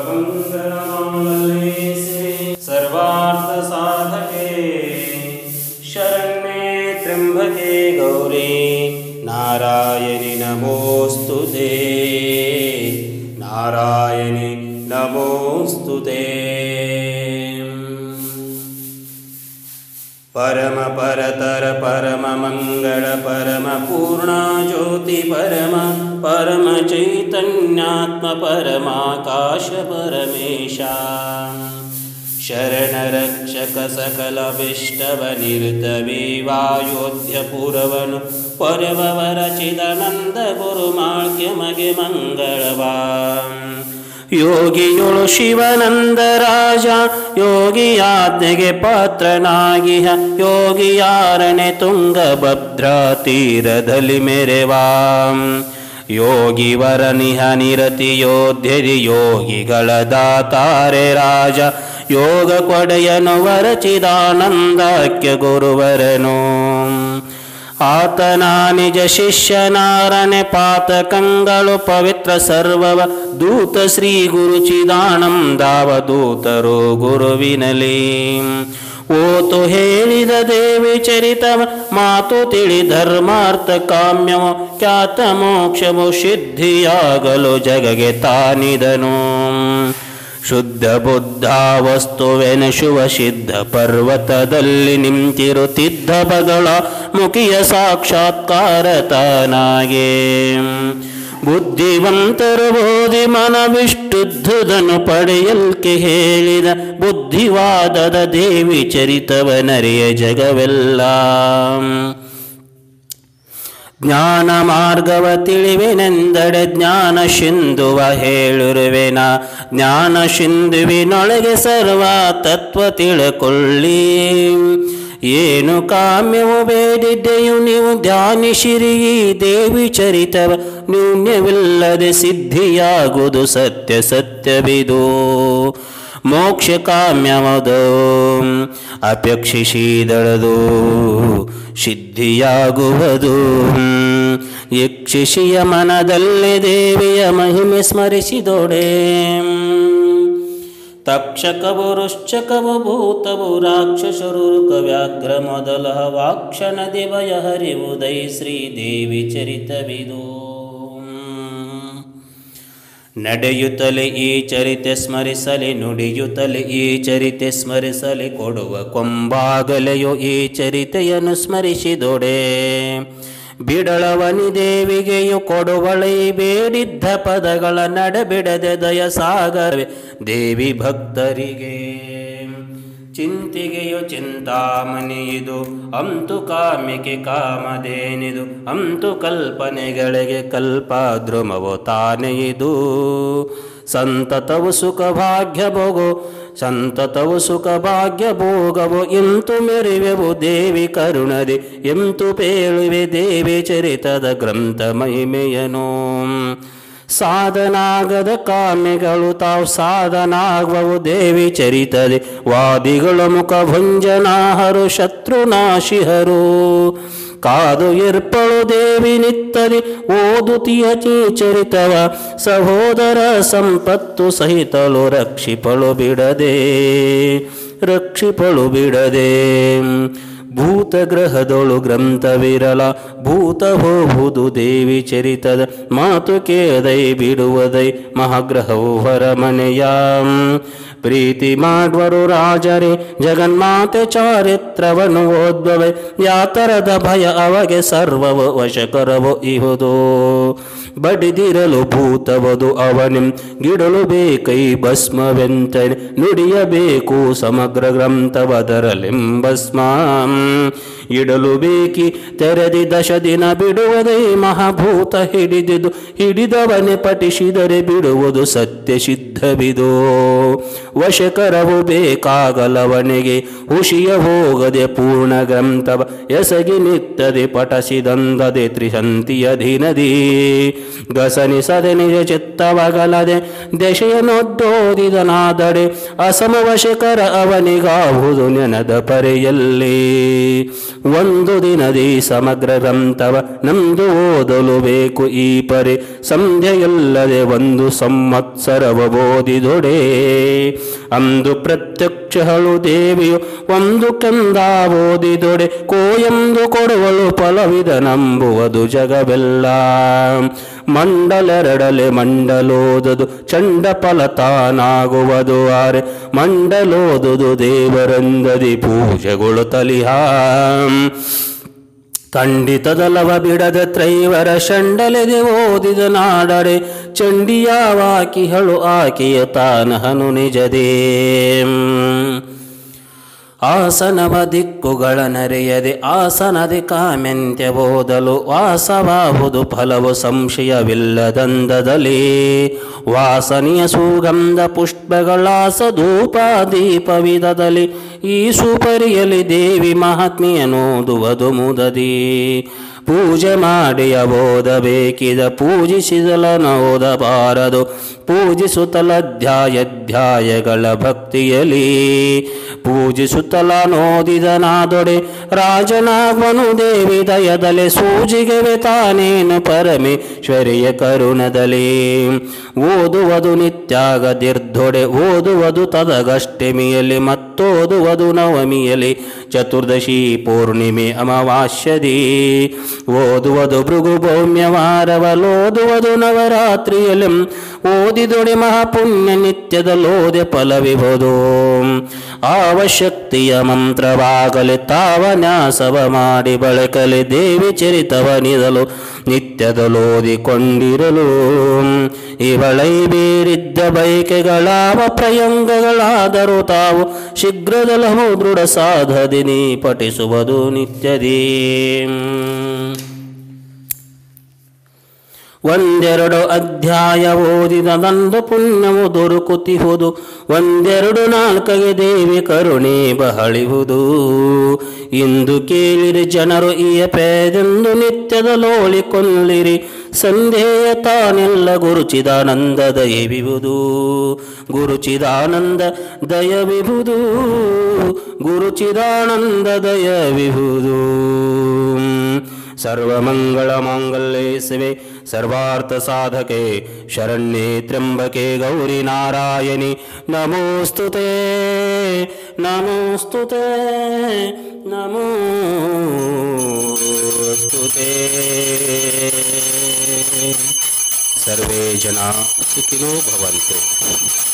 सर्वमङ्गलमाङ्गल्ये शिवे सर्वार्थसाधके शरण्ये त्र्यम्बके गौरी नारायणि नमोऽस्तु ते नारायणि नमोऽस्तु ते परम परतर परम मंगल परम पूर्णा ज्योति परम परम चैतन्यात्म परमाकाश परमेशा शरण रक्षक सकल विष्टव निरत विवायोध्य पुरवन परववर चिदनंद गुरुमाಳ್ಯ ಮಗೆ ಮಂಗಳವಾ ಯೋಗಿಯೊಳು ಶಿವನಂದ ರಾಜ ಯೋಗಿಯಾಜ್ಞೆಗೆ ಪಾತ್ರನಾಗಿಹ ಯೋಗಿಯಾರನೆ ತುಂಗಭದ್ರಾ ತೀರದಲ್ಲಿ ಮೆರೆವಾಂ ಯೋಗಿವರ ನಿಹ ನಿರತಿ ಯೋಧ್ಯರಿ ಯೋಗಿಗಳ ದಾತಾರೆ ರಾಜ ಯೋಗ ಕೊಡೆಯನು ವರಚಿದಾನಂದಾಖ್ಯ ಗುರುವರನು ಆತನ ನಿಜ ಶಿಷ್ಯನಾರನೆ ಪಾತಕಂಗಳು ಪವಿತ್ರ ಸರ್ವವ ದೂತ ಶ್ರೀ ಗುರು ಚಿದಾನಂದಾವ ದೂತರು ಗುರುವಿನಲಿ ಓತು ಹೇಳಿದ ದೇವಿ ಚರಿತವ ಮಾತು ತಿಳಿ ಧರ್ಮಾರ್ಥ ಕಾಮ್ಯವು ಖ್ಯಾತ ಮೋಕ್ಷವು ಸಿದ್ಧಿಯಾಗಲು ಜಗಗೆ ತಾನಿದನು ಶುದ್ಧ ಬುದ್ಧ ವಸ್ತುವೆನಶುವ ಸಿದ್ಧ ಪರ್ವತದಲ್ಲಿ ನಿಂತಿರುತ್ತಿದ್ದ ಬಗಳ ಮುಖಿಯ ಸಾಕ್ಷಾತ್ಕಾರ ತಾನಾಗೆ ಬುದ್ಧಿವಂತರು ಬೋಧಿ ಮನವಿಷ್ಟುದ್ಧದನು ಪಡೆಯಲ್ಕೆ ಹೇಳಿದ ಬುದ್ಧಿವಾದದ ದೇವಿ ಚರಿತವನರಿಯ ಜಗವೆಲ್ಲ ಜ್ಞಾನ ಮಾರ್ಗವ ತಿಳಿವೆನೆಂದಡೆ ಜ್ಞಾನ ಸಿಂಧುವ ಹೇಳುರುವೆನ ಜ್ಞಾನ ಸಿಂಧುವಿನೊಳಗೆ ಸರ್ವ ತತ್ವ ತಿಳಕೊಳ್ಳಿ ಏನು ಕಾಮ್ಯವು ಬೇಡಿದ್ದೆಯು ನೀವು ಧ್ಯಾನಿಸಿರಿ ಈ ದೇವಿ ಚರಿತವ ನ್ಯೂನ್ಯವಿಲ್ಲದೆ ಸಿದ್ಧಿಯಾಗುವುದು ಸತ್ಯ ಸತ್ಯವಿದು ಮೋಕ್ಷ ಕಾಮ್ಯವದು ಅಪೇಕ್ಷಿಸಿದಳದು ಸಿದ್ಧಿಯಾಗುವುದು ಯಕ್ಷಿಷಿಯ ಮನದಲ್ಲಿ ದೇವಿಯ ಮಹಿಮೆ ಸ್ಮರಿಸಿದೊಡೆ ತಕ್ಷಕವು ರುಶ್ಚಕವು ಭೂತವು ರಾಕ್ಷಸರು ವ್ಯಾಘ್ರ ಮೊದಲ ವಾಕ್ಷಣ ದಿವಯ ಹರಿವುದೈ ಶ್ರೀದೇವಿ ಚರಿತವಿದು ನಡೆಯುತ್ತಲೇ ಈ ಚರಿತೆ ಸ್ಮರಿಸಲಿ ನುಡಿಯುತ್ತಲೇ ಈ ಚರಿತೆ ಸ್ಮರಿಸಲಿ ಕೊಡುವ ಕೊಂಬಾಗಲೆಯೋ ಈ ಚರಿತೆಯನ್ನು ಸ್ಮರಿಸಿದೊಡೆ ಬಿಡಳವನಿ ದೇವಿಗೆಯು ಕೊಡುವಳೈ ಬೇಡಿದ್ದ ಪದಗಳ ನಡಬಿಡದೆ ದಯ ಸಾಗರವೆ ದೇವಿ ಭಕ್ತರಿಗೆ ಚಿಂತಿಗೆಯು ಚಿಂತಾಮಣಿಯಿದು ಅಂತು ಕಾಮ್ಯಕ್ಕೆ ಕಾಮದೇನಿದು ಅಂತು ಕಲ್ಪನೆಗಳಿಗೆ ಕಲ್ಪದ್ರುಮವು ತಾನೇ ಇದು ಸಂತತವು ಸುಖ ಭಾಗ್ಯ ಭೋಗೋ ಸಂತತವು ಸುಖ ಭಾಗ್ಯ ಭೋಗವು ಎಂತು ಮೆರಿವೆವು ದೇವಿ ಕರುಣದೆ ಎಂತು ಪೇಳುವೆ ದೇವಿ ಚರಿತದ ಗ್ರಂಥ ಮಹಿಮೆಯನು ಸಾಧನಾಗದ ಕಾಮ್ಯಗಳು ತಾವು ಸಾಧನಾಗುವವು ದೇವಿ ಚರಿತದೆ ವಾದಿಗಳು ಮುಖ ಭುಂಜನಾಹರು ಶತ್ರುನಾಶಿಹರು ಕಾದು ಇರ್ಪಳು ದೇವಿ ನಿತ್ತಲಿ ಓದುತಿಯ ಚರಿತವ ಸಹೋದರ ಸಂಪತ್ತು ಸಹಿತಳು ರಕ್ಷಿಪಳು ಬಿಡದೆ ರಕ್ಷಿಪಳು ಬಿಡದೆ ಭೂತಗ್ರಹದೊಳು ಗ್ರಂಥವಿರಲ ಭೂತ ಹೋಗುವುದು ದೇವಿ ಚರಿತದ ಮಾತು ಕೇದೈ ಬಿಡುವುದೈ ಮಹಾಗ್ರಹವು ಹೊರಮನೆಯ ಪ್ರೀತಿ ಮಾಡುವರು ರಾಜರೇ ಜಗನ್ಮಾತೆ ಚಾರಿತ್ರವನ್ನು ಓದ್ಬವೆ ಯಾತರದ ಭಯ ಅವಗೆ ಸರ್ವವು ವಶಕರವು ಇಹುದು ಬಡಿದಿರಲು ಭೂತವದು ಅವನಿಂ ಗಿಡಲು ಬೇಕೈ ಭಸ್ಮವೆಂತನೆ ನುಡಿಯಬೇಕು ಸಮಗ್ರ ಗ್ರಂಥವದರಲೆಂಬಸ್ಮಾಂ ಇಡಲು ಬೇಕಿ ತೆರೆದಿ ದಶ ದಿನ ಬಿಡುವುದೇ ಮಹಾಭೂತ ಹಿಡಿದಿದು ಹಿಡಿದವನೆ ಪಠಿಸಿದರೆ ಬಿಡುವುದು ಸತ್ಯ ಸಿದ್ಧವಿದು ವಶಕರವು ಬೇಕಾಗಲವನಿಗೆ ಹುಷಿಯ ಹೋಗದೆ ಪೂರ್ಣ ಗ್ರಂಥವ ಎಸಗಿ ನಿತ್ತದೆ ಪಠಸಿದಂದದೆ ತ್ರಿಸಂತಿಯ ದಿನದಿ ಗಸನಿಸದೆ ನಿಜ ಚಿತ್ತವಗಲದೆ ದಶೆಯನೊದ್ದೋದಿದನಾದಡೆ ಅಸಮವಶಕರ ಅವನಿಗಾಹುದು ನೆನದ ಪರೆಯಲ್ಲಿ ಒಂದು ದಿನದಿ ಸಮಗ್ರ ಗ್ರಂಥವ ನಮ್ದು ಓದಲು ಬೇಕು ಈ ಪರಿ ಸಂಧ್ಯೆಯಲ್ಲದೆ ಒಂದು ಸಂವತ್ಸರವ ಓದಿದೊಡೆ ಅಂದು ಪ್ರತ್ಯಕ್ಷಗಳು ದೇವಿಯು ಒಂದು ಕಂದ ಓದಿದೊಡೆ ಕೋಯಂದು ಕೊಡುವಳು ಫಲವಿದ ನಂಬುವುದು ಜಗವೆಲ್ಲ ಮಂಡಲೆರಡಲೆ ಮಂಡಲೋದದು ಚಂಡ ಫಲತಾನಾಗುವುದು ಆರೆ ಮಂಡಲೋದುದು ದೇವರಂದದಿ ಪೂಜೆಗಳು ತಲಿಹ ಖಂಡಿತದಲವ ಬಿಡದ ತ್ರೈವರ ಶಂಡಲೆದೆ ಓದಿದ ನಾಡರೆ ಚಂಡಿಯಾವಾಕಿಹಳು ಆಕೆಯ ತಾನಹನು ನಿಜದೇ ಆಸನವ ದಿಕ್ಕುಗಳ ನರೆಯದೆ ಆಸನದೆ ಕಾಮೆಂತ್ಯ ಓದಲು ವಾಸವಾಹುದು ಫಲವು ಸಂಶಯವಿಲ್ಲದಂದದಲ್ಲಿ ವಾಸನೆಯ ಸುಗಂಧ ಪುಷ್ಪಗಳಾಸ ಧೂಪ ದೀಪವಿದದಲ್ಲಿ ಈ ಸುಪರಿಯಲಿ ದೇವಿ ಮಹಾತ್ಮೆಯನೋದುವುದು ಮುದದಿ ಪೂಜೆ ಮಾಡಿಯ ಓದಬೇಕಿದ ಪೂಜಿಸಿದಲನ ಓದಬಾರದು ಪೂಜಿಸುತ್ತಲಧ್ಯಾಯಧ್ಯಾಯಗಳ ಭಕ್ತಿಯಲಿ ಪೂಜಿಸುತ್ತಲ ನೋದಿದನಾದೊಡೆ ರಾಜನಾಗ್ವನು ದೇವಿ ದಯದಲೆ ಸೂಜಿಗೆವೆ ತಾನೇನು ಪರಮೇಶ್ವರಿಯ ಕರುಣದಲಿ ಓದುವುದು ನಿತ್ಯಾಗದಿರ್ಧೊಡೆ ಓದುವುದು ತದಗಷ್ಟಮಿಯಲ್ಲಿ ಮತ್ತೋದುವುದು ನವಮಿಯಲ್ಲಿ ಚತುರ್ದಶಿ ಪೂರ್ಣಿಮೆ ಅಮಾವಾಸ್ಯದಿ ಓದುವುದು ಭೃಗು ಭೌಮ್ಯವಾರವಲೋದುವುದು ನವರಾತ್ರಿಯಲ್ಲಿ ಓದಿದೊಡೆ ಮಹಾಪುಣ್ಯ ನಿತ್ಯದಲ್ಲೋದೆ ಫಲವಿಹುದು ಆವಶಕ್ತಿಯ ಮಂತ್ರವಾಗಲಿ ತಾವ ನ್ಯಾಸವ ಮಾಡಿ ಬಳಕಲಿ ದೇವಿ ಚರಿತವ ನಿದಲು ನಿತ್ಯದಲೋದಿಕೊಂಡಿರಲು ಇವಳೈ ಬೇರಿದ್ದ ಬಯಕೆಗಳಾವ ಪ್ರಯಂಗಗಳಾದರೂ ತಾವು ಶೀಘ್ರದಲಹು ದೃಢ ಸಾಧದಿನಿ ಪಠಿಸುವುದು ನಿತ್ಯದೀ ಒಂದೆರಡು ಅಧ್ಯಾಯ ಓದಿದದಂದು ಪುಣ್ಯವು ದೊರಕುತಿಹುದು ಒಂದೆರಡು ನಾಲ್ಕಗೆ ದೇವಿ ಕರುಣೆ ಬಹಳಿಹುದು ಇಂದು ಕೇಳಿರಿ ಜನರು ಈಯ ಪೇದೆಂದು ನಿತ್ಯದ ಲೋಳಿ ಕೊಲ್ಲಿರಿ ಸಂದೇಹ ತಾನೆಲ್ಲ ಗುರುಚಿದಾನಂದ ದಯವಿಹುದು ಗುರುಚಿದಾನಂದ ದಯವಿಹುದು ಗುರುಚಿದಾನಂದ ದಯವಿಹುದು ಸರ್ವಮಂಗಳ ಮಾಂಗಲ್ಯೆ ಶಿವೆ ಸರ್ವಾರ್ಥ ಸಾಧಕೆ ಶರಣ್ಯೆ ತ್ರ್ಯಂಬಕೆ ಗೌರಿ ನಾರಾಯಣಿ ನಮೋಸ್ತುತೆ ನಮೋಸ್ತುತೆ ನಮೋಸ್ತುತೆ ಸರ್ವೇ ಜನ ಸುಖಿನೋ ಭವಂತು